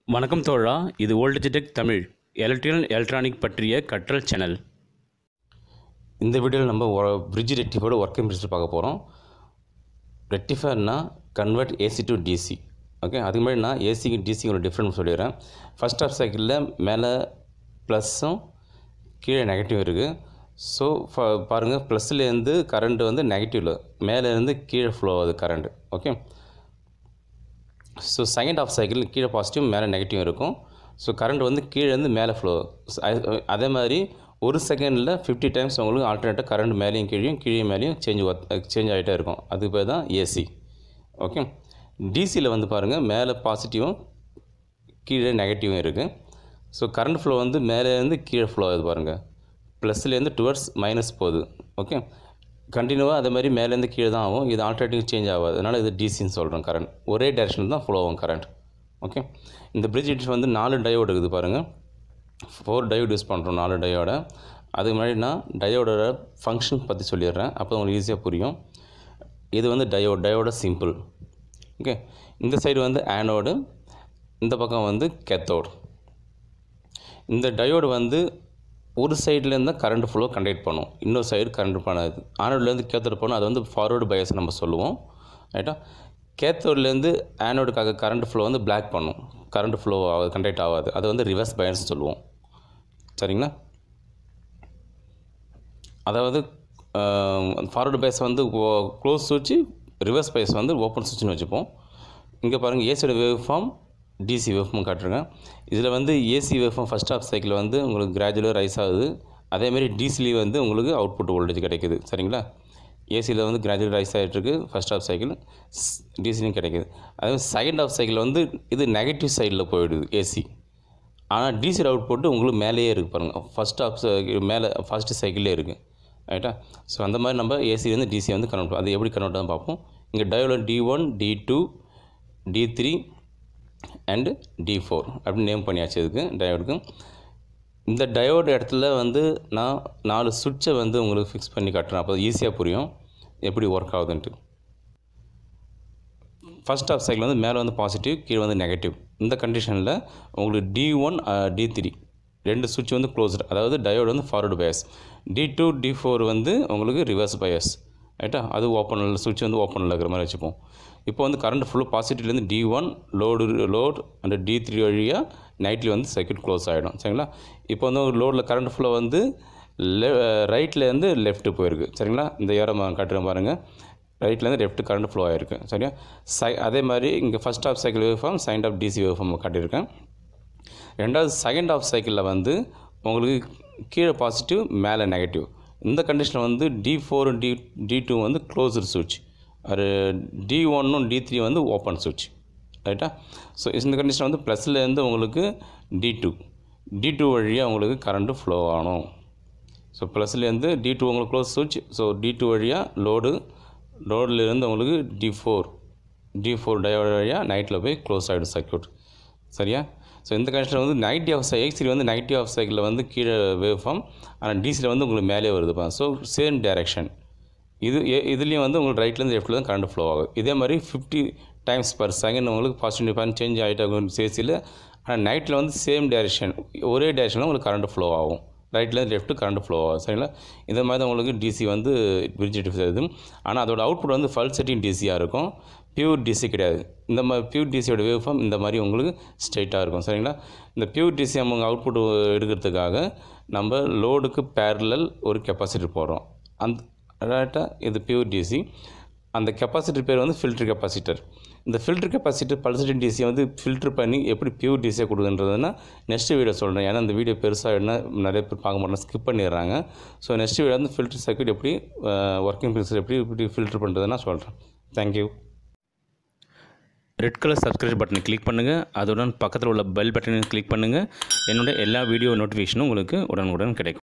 வணக்கம் தோழா இது ஓல்டஜிடெக் தமிழ் எலக்ட்ரிக்கல் எலக்ட்ரானிக் பற்றிய கற்றல் சேனல் இந்த வீடியோவில் நம்ம பிரிட்ஜ் ரெக்டிஃபையோட ஒர்க்கிங் பிரிட்ஜ் பார்க்க போகிறோம் ரெக்டிஃபையர்னா convert AC to DC okay அதுக்கு முன்னாடி நான் ஏசிக்கு டிசிக்கு ஒரு டிஃப்ரெண்ட் சொல்லிடுறேன் ஃபஸ்ட் ஆஃப் சைக்கிளில் மேலே ப்ளஸ்ஸும் கீழே நெகட்டிவ் இருக்குது ஸோ பாருங்கள் ப்ளஸ்லேருந்து கரண்ட் வந்து நெகட்டிவில் மேலேருந்து கீழே ஃப்ளோ ஆகுது current okay so second of cycle கீழே பாசிட்டிவ் மேலே நெகட்டிவ் இருக்கும் ஸோ கரண்ட் வந்து கீழேருந்து மேலே ஃப்ளோ அதே மாதிரி ஒரு செகண்டில் ஃபிஃப்டி டைம்ஸ் உங்களுக்கு ஆல்டர்னேட்டாக கரண்ட் மேலேயும் கீழேயும் கீழே மேலேயும் சேஞ்ச் சேஞ்ச் ஆகிட்டே இருக்கும் அதுக்கு பேர் தான் ஏசி ஓகே டிசியில் வந்து பாருங்கள் மேலே பாசிட்டிவும் கீழே நெகட்டிவும் இருக்குது ஸோ கரண்ட் ஃப்ளோ வந்து மேலேருந்து கீழே ஃப்ளோ ஆகுது பாருங்கள் ப்ளஸ்லேருந்து டுவர்ட்ஸ் மைனஸ் போகுது ஓகே கண்டினியூவாக அதே மாதிரி மேலேருந்து கீழே தான் ஆகும் இது ஆல்டர்னேட்டிவ் சேஞ்ச் ஆகாது அதனால் இது டிசின்னு சொல்கிறோம் கரண்ட் ஒரே டேரக்ஷனில் தான் ஃப்ளோ ஆகும் கரண்ட் ஓகே இந்த பிரிட்ஜ் வந்து நாலு டயோடு இருக்குது பாருங்கள் ஃபோர் டயோடு யூஸ் பண்ணுறோம் நாலு டயோட அதுக்கு முன்னாடி நான் டயோடோட ஃபங்க்ஷன் பற்றி சொல்லிடுறேன் அப்போ உங்களுக்கு ஈஸியாக புரியும் இது வந்து டயோட் டயோட சிம்பிள் ஓகே இந்த சைடு வந்து ஆனோடு இந்த பக்கம் வந்து கேத்தோடு இந்த டயோடு வந்து ஒரு சைட்லேருந்து தான் கரண்ட் ஃப்ளோ கண்டக்ட் பண்ணும் இன்னொரு சைடு கரண்ட் பண்ணாது ஆனோட்லேருந்து கேத்தோடு போனால் அது வந்து ஃபார்வர்டு பயஸ் நம்ம சொல்லுவோம் ரைட்டா கேத்தோட்லேருந்து ஆனோடுக்காக கரண்ட் ஃப்ளோ வந்து பிளாக் பண்ணும் கரண்ட் ஃப்ளோ ஆகாது கண்டக்ட் ஆகாது அது வந்து ரிவர்ஸ் பயஸ் சொல்லுவோம் சரிங்களா அதாவது ஃபார்வர்டு பயஸ் வந்து க்ளோஸ் சுவிட்சு ரிவர்ஸ் பயஸ் வந்து ஓப்பன் சுவிட்ச்னு வச்சுப்போம் இங்கே பாருங்கள் ஏசியோட waveform DC waveform காட்டுருங்க இதில் வந்து AC waveform first of cycle வந்து உங்களுக்கு கிராஜுவலாக ரைஸ் ஆகுது அதேமாரி டிசிலேயே வந்து உங்களுக்கு அவுட்புட் வோல்டேஜ் கிடைக்குது சரிங்களா ஏசியில் வந்து கிராஜுவல் ரைஸ் ஆகிட்டுருக்கு ஃபஸ்ட் ஆஃப் சைக்கிள் டிசிலையும் கிடைக்குது அதே மாதிரி செகண்ட் ஆஃப் சைக்கிள் வந்து இது நெகட்டிவ் சைடில் போயிடுது ஏசி ஆனால் டிசி அவுட்புட்டு உங்களுக்கு மேலேயே இருக்குது பாருங்கள் ஃபஸ்ட் ஆஃப் மேலே ஃபஸ்ட்டு சைக்கிளே இருக்குது ரைட்டா ஸோ அந்த மாதிரி நம்ம ஏசிலேருந்து டிசி வந்து கன்வெர்ட் அது எப்படி கன்வெர்ட் தான் பார்ப்போம் இங்கே diode D one D two D three and D four அப்படின்னு நேம் பண்ணியாச்சு இதுக்கு டயோடுக்கு இந்த டயோடு இடத்துல வந்து நான் நாலு சுவிட்சை வந்து உங்களுக்கு ஃபிக்ஸ் பண்ணி காட்டுறேன் அப்போ ஈஸியாக புரியும் எப்படி ஒர்க் ஆகுதுன்ட்டு ஃபஸ்ட் ஆஃப் சைக்கிள் வந்து மேலே வந்து பாசிட்டிவ் கீழே வந்து நெகட்டிவ் இந்த கண்டிஷனில் உங்களுக்கு டி ஒன் டி த்ரீ ரெண்டு சுவிட்ச் வந்து க்ளோஸ்டு அதாவது டயோடு வந்து forward bias D two D four வந்து உங்களுக்கு ரிவர்ஸ் பயஸ் ரைட்டா அது ஓப்பனில் சுவிட்ச் வந்து ஓப்பனில் இருக்கிற மாதிரி வச்சுப்போம் இப்போ வந்து கரண்ட் ஃபுல்லு பாசிட்டிவ்லேருந்து D one load load and D three வழியாக நைட்லி வந்து சர்க்கியூட் க்ளோஸ் ஆகிடும் சரிங்களா இப்போ வந்து லோடில் கரண்ட் ஃபுல்லோ வந்து லெ ரைட்லேருந்து லெஃப்ட்டு போயிருக்கு சரிங்களா இந்த ஏரம் காட்டுறேன் பாருங்கள் ரைட்லேருந்து லெஃப்ட் கரண்ட் ஃப்ளோ ஆகிருக்கு சரியா சை அதே மாதிரி இங்கே first of cycle waveform second of DC waveform காட்டியிருக்கேன் ரெண்டாவது செகண்ட் ஆஃப் சைக்கிளில் வந்து உங்களுக்கு கீழே பாசிட்டிவ் மேலே நெகட்டிவ் இந்த கண்டிஷனில் வந்து D four D D two வந்து க்ளோஸ்டு சுவிட்ச் அது டி ஒன்னும் டி த்ரீ வந்து ஓப்பன் சுவிட்ச் ரைட்டா ஸோ இந்த கண்டிஷன் வந்து ப்ளஸ்லேருந்து உங்களுக்கு டி டூ டி டூ வழியாக உங்களுக்கு கரண்ட்டு ஃப்ளோ ஆகணும் ஸோ ப்ளஸ்லேருந்து டி டூ உங்களுக்கு க்ளோஸ் சுவிட்ச் ஸோ டி டூ வழியாக லோடு லோடுலேருந்து உங்களுக்கு D four D four diode வழியாக நைட்டில் போய் க்ளோஸ் ஆகிடும் சர்க்கியூட் சரியா ஸோ இந்த கண்டிஷனில் வந்து நெகட்டிவ் ஆஃப் எக்ஸில் வந்து நெகட்டிவ் ஆஃப் சைக்கிளில் வந்து கீழே வேவ் ஃபார்ம் ஆனால் டிசியில் வந்து உங்களுக்கு மேலே வருதுப்பா ஸோ சேம் டைரெக்ஷன் இது இதுலேயும் வந்து உங்களுக்கு ரைட்லேருந்து லெஃப்ட்டில் தான் கரண்ட் ஃப்ளோ ஆகும் இதே மாதிரி ஃபிஃப்டி டைம்ஸ் பர் செகண்ட் உங்களுக்கு பாசிட்டிவ் பாயிண்ட் சேஞ்ச் ஆகிட்டு இருக்கும் சேசியில் ஆனால் நைட்டில் வந்து சேம் டைரெக்ஷன் ஒரே டைரெக்ஷனில் உங்களுக்கு கரண்ட் ஃப்ளோ ஆகும் ரைட்லேருந்து லெஃப்ட்டு கரண்ட் ஃப்ளோ ஆகும் சரிங்களா இந்த மாதிரி தான் உங்களுக்கு டிசி வந்து பிரிட்ஜ் செய்யுது ஆனால் அதோட அவுட்புட் வந்து ஃபல் செட்டிங் டிசியாக இருக்கும் பியூர் டிசி கிடையாது இந்த மாதிரி பியூர் டிசியோட வேவ் ஃபார்ம் இந்த மாதிரி உங்களுக்கு ஸ்ட்ரைட்டாக இருக்கும் சரிங்களா இந்த பியூர் டிசி அவங்க அவுட்புட் எடுக்கிறதுக்காக நம்ம லோடுக்கு பேரலல் ஒரு கெப்பாசிட்டர் போடுறோம் அந்த ரைட்டாக இது பியூர் டிசி அந்த கெப்பாசிட்டர் பேர் வந்து ஃபில்ட்ரு கெப்பாசிட்டர் இந்த ஃபில்ட்ரு கெப்பாசிட்டர் பல்சரிங் டிசியை வந்து ஃபில்ட்ரு பண்ணி எப்படி பியூர் டிசியை கொடுக்குன்றதுன்னா நெக்ஸ்ட் வீடியோ சொல்கிறேன் ஏன்னா இந்த வீடியோ பெருசாக என்ன நிறைய பேர் பார்க்க மாட்டோம் ஸ்கிப் பண்ணிடுறாங்க ஸோ நெக்ஸ்ட் வீடியோ வந்து ஃபில்ட்ரு சர்க்கியூட் எப்படி ஒர்க்கிங் பிரின்சர் எப்படி எப்படி ஃபில்ட்ரு பண்ணுறதுன்னா சொல்கிறேன் தேங்க்யூ ரெட் கலர் சப்ஸ்கிரைப் பட்டனை கிளிக் பண்ணுங்கள் அதுடன் பக்கத்தில் உள்ள பெல் பட்டனை கிளிக் பண்ணுங்கள் என்னோடய எல்லா வீடியோ நோட்டிஃபிகேஷனும் உங்களுக்கு உடனுக்குடன் கிடைக்கும்